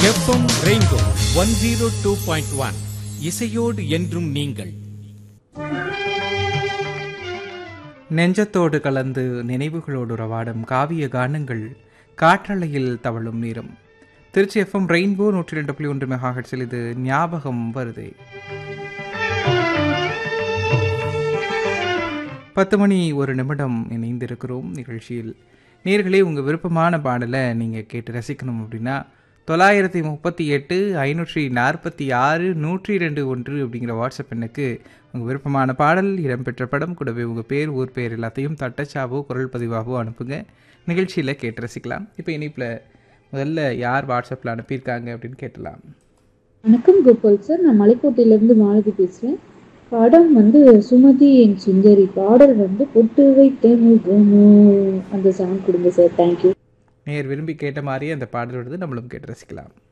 FM rainbow one zero two point one இசையோடு என்றும் நீங்கள் நெஞ்சத்தோடு கலந்து நினைவுகளோடு உறவாடும் காவிய கானங்கள் காற்றலையில் தவழும் நேரம் திருச்சி எஃப்எம் ரெயின்போ நூற்றி ரெண்டு புள்ளி ஒன்று மெகாஹெட்ஸில் இது ஞாபகம் வருது பத்து மணி ஒரு நிமிடம் இணைந்திருக்கிறோம் நிகழ்ச்சியில் நேர்களே உங்கள் விருப்பமான பாடலை நீங்கள் கேட்டு ரசிக்கணும் அப்படின்னா தொள்ளாயிரத்தி முப்பத்தி எட்டு ஐநூற்றி நாற்பத்தி ஆறு நூற்றி ரெண்டு ஒன்று அப்படிங்கிற வாட்ஸ்அப் எண்ணுக்கு உங்கள் விருப்பமான பாடல் இடம்பெற்ற படம் கூடவே உங்கள் பேர் ஊர் பேர் எல்லாத்தையும் தட்டச்சாவோ குரல் பதிவாகவோ அனுப்புங்க நிகழ்ச்சியில் கேட்டு ரசிக்கலாம் இப்போ இனிப்பில் முதல்ல யார் வாட்ஸ்அப்பில் அனுப்பியிருக்காங்க அப்படின்னு கேட்டலாம் வணக்கம் கோபால் சார் நான் மலைக்கோட்டையிலேருந்து மாலதி பேசுகிறேன் படம் வந்து சுமதி என் சுந்தரி பாடல் வந்து பொட்டு வைத்த முகமோ அந்த சாங் கொடுங்க சார் தேங்க்யூ நேர் விரும்பி கேட்ட மாதிரியே அந்த பாடல் வருது நம்மளும் கேட்டு ரசிக்கலாம்